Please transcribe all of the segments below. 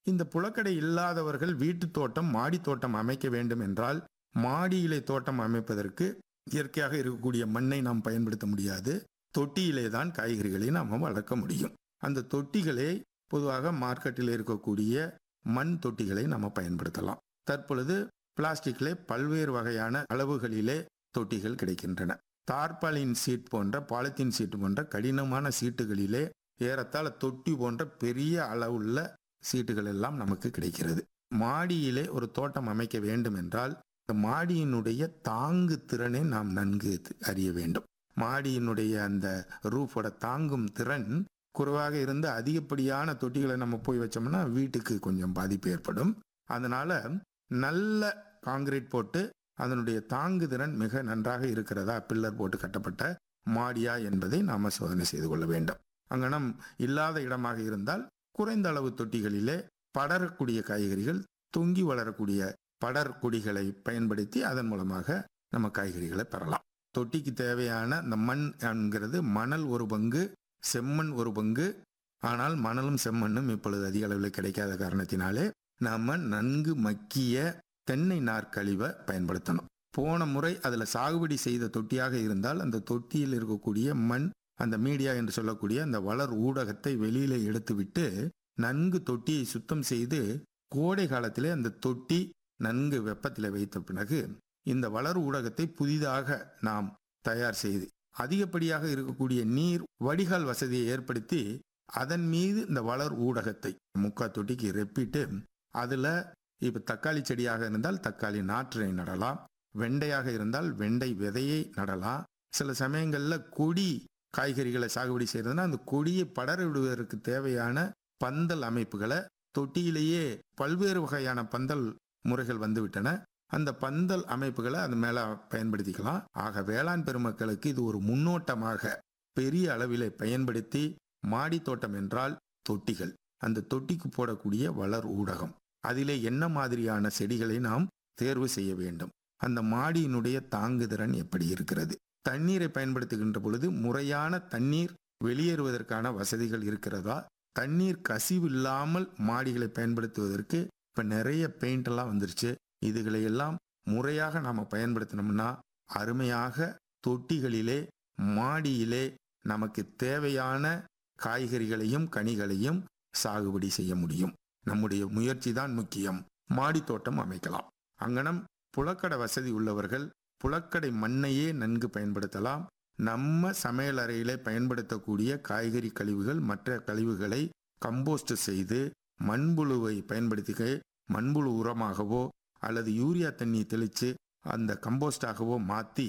இந்த புழக்கடை இல்லாதவர்கள் வீட்டு தோட்டம் மாடி தோட்டம் அமைக்க வேண்டும் என்றால் மாடியிலே தோட்டம் அமைப்பதற்கு இயற்கையாக இருக்கக்கூடிய மண்ணை நாம் பயன்படுத்த முடியாது தொட்டியிலே தான் காய்கறிகளை நாம் வளர்க்க முடியும் அந்த தொட்டிகளை பொதுவாக மார்க்கெட்டில் இருக்கக்கூடிய மண் தொட்டிகளை நம்ம பயன்படுத்தலாம் தற்பொழுது பிளாஸ்டிக்கிலே பல்வேறு வகையான அளவுகளிலே தொட்டிகள் கிடைக்கின்றன தார்பாலின் சீட் போன்ற பாலித்தீன் சீட் போன்ற கடினமான சீட்டுகளிலே ஏறத்தாழ தொட்டி போன்ற பெரிய அளவுள்ள சீட்டுகள் எல்லாம் நமக்கு கிடைக்கிறது மாடியிலே ஒரு தோட்டம் அமைக்க வேண்டும் என்றால் இந்த மாடியினுடைய தாங்கு திறனை நாம் நன்கு அறிய வேண்டும் மாடியினுடைய அந்த ரூஃபோட தாங்கும் திறன் குறைவாக இருந்து அதிகப்படியான தொட்டிகளை நம்ம போய் வச்சோம்னா வீட்டுக்கு கொஞ்சம் பாதிப்பு ஏற்படும் அதனால நல்ல காங்கிரீட் போட்டு அதனுடைய தாங்கு திறன் மிக நன்றாக இருக்கிறதா பில்லர் போட்டு கட்டப்பட்ட மாடியா என்பதை நாம சோதனை செய்து கொள்ள வேண்டும் அங்கனம் இல்லாத இடமாக இருந்தால் குறைந்த அளவு தொட்டிகளிலே படரக்கூடிய காய்கறிகள் தொங்கி வளரக்கூடிய படர் கொடிகளை பயன்படுத்தி அதன் மூலமாக நம்ம காய்கறிகளை பெறலாம் தொட்டிக்கு தேவையான இந்த மண் என்கிறது மணல் ஒரு பங்கு செம்மண் ஒரு பங்கு ஆனால் மணலும் செம்மண்ணும் இப்பொழுது அதிக அளவில் கிடைக்காத காரணத்தினாலே நாம நன்கு மக்கிய தென்னை நார் கழிவை பயன்படுத்தணும் போன முறை அதில் சாகுபடி செய்த தொட்டியாக இருந்தால் அந்த தொட்டியில் இருக்கக்கூடிய மண் அந்த மீடியா என்று சொல்லக்கூடிய அந்த வளர் ஊடகத்தை வெளியில எடுத்துவிட்டு நன்கு தொட்டியை சுத்தம் செய்து கோடை காலத்திலே அந்த தொட்டி நன்கு வெப்பத்தில் வைத்த பிறகு இந்த வளர் ஊடகத்தை புதிதாக நாம் தயார் செய்து அதிகப்படியாக இருக்கக்கூடிய நீர் வடிகால் வசதியை ஏற்படுத்தி அதன் மீது இந்த வளர் ஊடகத்தை முக்கா தொட்டிக்கு ரெப்பிட்டு அதுல இப்ப தக்காளி செடியாக இருந்தால் தக்காளி நாற்றை நடலாம் வெண்டையாக இருந்தால் வெண்டை விதையை நடலாம் சில சமயங்கள்ல கொடி காய்கறிகளை சாகுபடி செய்யறதுன்னா அந்த கொடியை படர விடுவதற்கு தேவையான பந்தல் அமைப்புகளை தொட்டியிலேயே பல்வேறு வகையான பந்தல் முறைகள் வந்துவிட்டன அந்த பந்தல் அமைப்புகளை அது மேல பயன்படுத்திக்கலாம் ஆக வேளாண் பெருமக்களுக்கு இது ஒரு முன்னோட்டமாக பெரிய அளவிலே பயன்படுத்தி மாடி தோட்டம் என்றால் தொட்டிகள் அந்த தொட்டிக்கு போடக்கூடிய வளர் ஊடகம் அதிலே என்ன மாதிரியான செடிகளை நாம் தேர்வு செய்ய வேண்டும் அந்த மாடியினுடைய தாங்குதிறன் எப்படி இருக்கிறது தண்ணீரை பயன்படுத்துகின்ற பொழுது முறையான தண்ணீர் வெளியேறுவதற்கான வசதிகள் இருக்கிறதா தண்ணீர் கசிவு இல்லாமல் மாடிகளை பயன்படுத்துவதற்கு இப்ப நிறைய பெயிண்ட் எல்லாம் வந்துருச்சு இதுகளை எல்லாம் முறையாக நாம பயன்படுத்தினோம்னா அருமையாக தொட்டிகளிலே மாடியிலே நமக்கு தேவையான காய்கறிகளையும் கனிகளையும் சாகுபடி செய்ய முடியும் நம்முடைய முயற்சி தான் முக்கியம் மாடி தோட்டம் அமைக்கலாம் அங்கனம் புழக்கடை வசதி உள்ளவர்கள் புழக்கடை மண்ணையே நன்கு பயன்படுத்தலாம் நம்ம சமையல் அறையிலே பயன்படுத்தக்கூடிய காய்கறி கழிவுகள் மற்ற கழிவுகளை கம்போஸ்ட் செய்து மண்புழுவை பயன்படுத்திக்க மண்புழு உரமாகவோ அல்லது யூரியா தண்ணி தெளித்து அந்த கம்போஸ்டாகவோ மாற்றி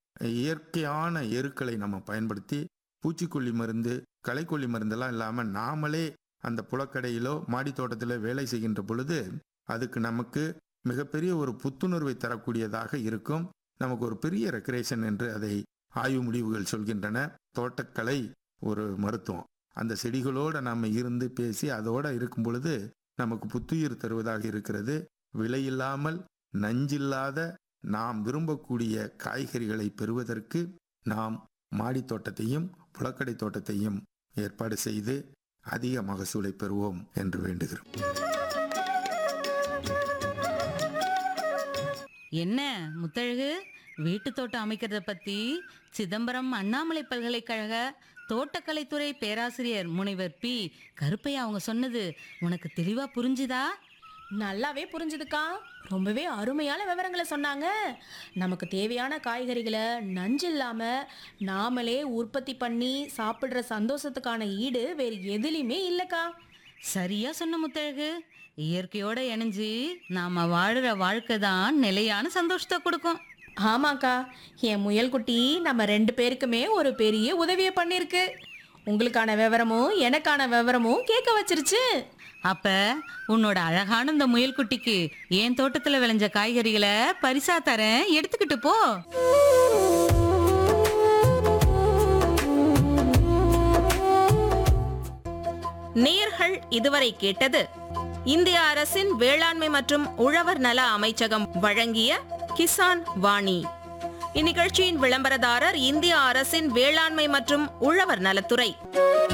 இயற்கையான எருக்களை நம்ம பயன்படுத்தி பூச்சிக்கொல்லி மருந்து களைக்கொல்லி மருந்தெல்லாம் இல்லாமல் நாமளே அந்த புழக்கடையிலோ மாடி தோட்டத்தில் வேலை செய்கின்ற பொழுது அதுக்கு நமக்கு மிகப்பெரிய ஒரு புத்துணர்வை தரக்கூடியதாக இருக்கும் நமக்கு ஒரு பெரிய ரெக்ரேஷன் என்று அதை ஆய்வு முடிவுகள் சொல்கின்றன தோட்டக்கலை ஒரு மருத்துவம் அந்த செடிகளோடு நாம் இருந்து பேசி அதோடு இருக்கும் பொழுது நமக்கு புத்துயிர் தருவதாக இருக்கிறது விலையில்லாமல் நஞ்சில்லாத நாம் விரும்பக்கூடிய காய்கறிகளை பெறுவதற்கு நாம் மாடி தோட்டத்தையும் புழக்கடை தோட்டத்தையும் ஏற்பாடு செய்து அதிக மகசூலை பெறுவோம் என்று வேண்டுகிறோம் என்ன முத்தழகு வீட்டு தோட்டம் அமைக்கிறத பத்தி சிதம்பரம் அண்ணாமலை பல்கலைக்கழக தோட்டக்கலைத்துறை பேராசிரியர் முனைவர் பி கருப்பையா அவங்க சொன்னது உனக்கு தெளிவா புரிஞ்சுதா நல்லாவே புரிஞ்சுதுக்கா ரொம்பவே அருமையான விவரங்களை சொன்னாங்க நமக்கு தேவையான காய்கறிகளை நஞ்சு இல்லாம நாமளே உற்பத்தி பண்ணி சாப்பிடுற சந்தோஷத்துக்கான ஈடு வேறு எதுலையுமே இல்லைக்கா சரியா சொன்ன முத்தழகு இயற்கையோட இணைஞ்சு நாம வாழுற வாழ்க்கை தான் நிலையான சந்தோஷத்தை கொடுக்கும் ஆமாக்கா என் முயல் குட்டி நம்ம ரெண்டு பேருக்குமே ஒரு பெரிய உதவியை பண்ணிருக்கு உங்களுக்கான விவரமும் எனக்கான விவரமும் கேட்க வச்சிருச்சு அப்ப உன்னோட அழகான இந்த முயல் குட்டிக்கு என் தோட்டத்துல விளைஞ்ச காய்கறிகளை பரிசா தரேன் எடுத்துக்கிட்டு போ நேர்கள் இதுவரை கேட்டது இந்திய அரசின் வேளாண்மை மற்றும் உழவர் நல அமைச்சகம் வழங்கிய கிசான் வாணி இந்நிகழ்ச்சியின் விளம்பரதாரர் இந்திய அரசின் வேளாண்மை மற்றும் உழவர் நலத்துறை